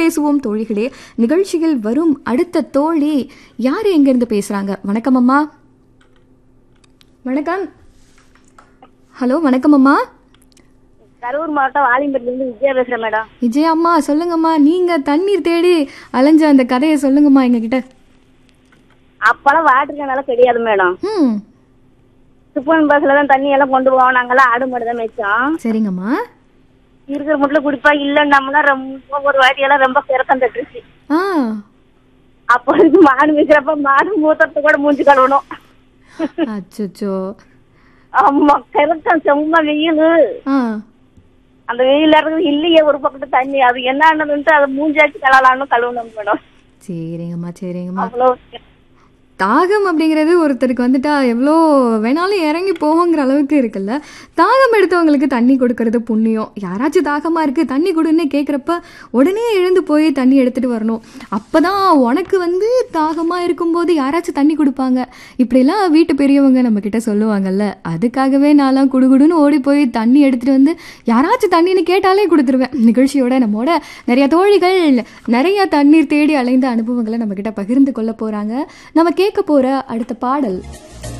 பேசுவோம் தோழிகளே நிகழ்ச்சியில் வரும் அடுத்த தோழி யார் எங்கிருந்து பேசுறாங்க வணக்கம் அம்மா வணக்கம் ஹலோ வணக்கம் அம்மா கரூர் மாவட்டம் வாலிம்பட்டிலிருந்து விஜயா பேசுறேன் மேடம் விஜய் அம்மா சொல்லுங்கம்மா நீங்க தண்ணீர் தேடி அலைஞ்ச அந்த கதையை சொல்லுங்கம்மா எங்ககிட்ட அப்பெல்லாம் வாட்டர் கேனெல்லாம் கிடையாது மேடம் ம் சுப்பன் பஸ்ல தான் தண்ணி எல்லாம் கொண்டு போவோம் நாங்கெல்லாம் ஆடு மாடு தான் மேய்ச்சோம் சரிங்கம்மா இருக்கிற முட்ல குடிப்பா இல்லைன்னம்னா ரொம்ப ஒரு வாட்டி எல்லாம் ரொம்ப கிறக்கம் தட்டுச்சு ஆ அப்போ வந்து மாடு மேய்க்கிறப்ப மாடு மூத்தத்தை கூட மூஞ்சி கழுவணும் அச்சோ ஆமா கிறக்கம் செம்ம வெயில் ஆ அந்த வெயில்ல இருந்து இல்லையே ஒரு பக்கத்து தண்ணி அது என்னன்னு அதை மூஞ்சாச்சு கலலான்னு கழுவணும் மேடம் சரிங்கம்மா சரிங்கம்மா அவ்வளவு தாகம் அப்படிங்கிறது ஒருத்தருக்கு வந்துட்டா எவ்வளோ வேணாலும் இறங்கி போகுங்கிற அளவுக்கு இருக்குல்ல தாகம் எடுத்தவங்களுக்கு தண்ணி கொடுக்கறது புண்ணியம் யாராச்சும் தாகமாக இருக்குது தண்ணி கொடுன்னு கேட்குறப்ப உடனே எழுந்து போய் தண்ணி எடுத்துகிட்டு வரணும் அப்போ தான் உனக்கு வந்து தாகமாக இருக்கும்போது யாராச்சும் தண்ணி கொடுப்பாங்க இப்படிலாம் வீட்டு பெரியவங்க நம்மக்கிட்ட சொல்லுவாங்கல்ல அதுக்காகவே நான்லாம் குடுகுடுன்னு ஓடி போய் தண்ணி எடுத்துகிட்டு வந்து யாராச்சும் தண்ணின்னு கேட்டாலே கொடுத்துருவேன் நிகழ்ச்சியோட நம்மோட நிறைய தோழிகள் நிறைய தண்ணீர் தேடி அலைந்த அனுபவங்களை நம்மக்கிட்ட பகிர்ந்து கொள்ள போகிறாங்க நம்ம கேட்க போகிற அடுத்த பாடல்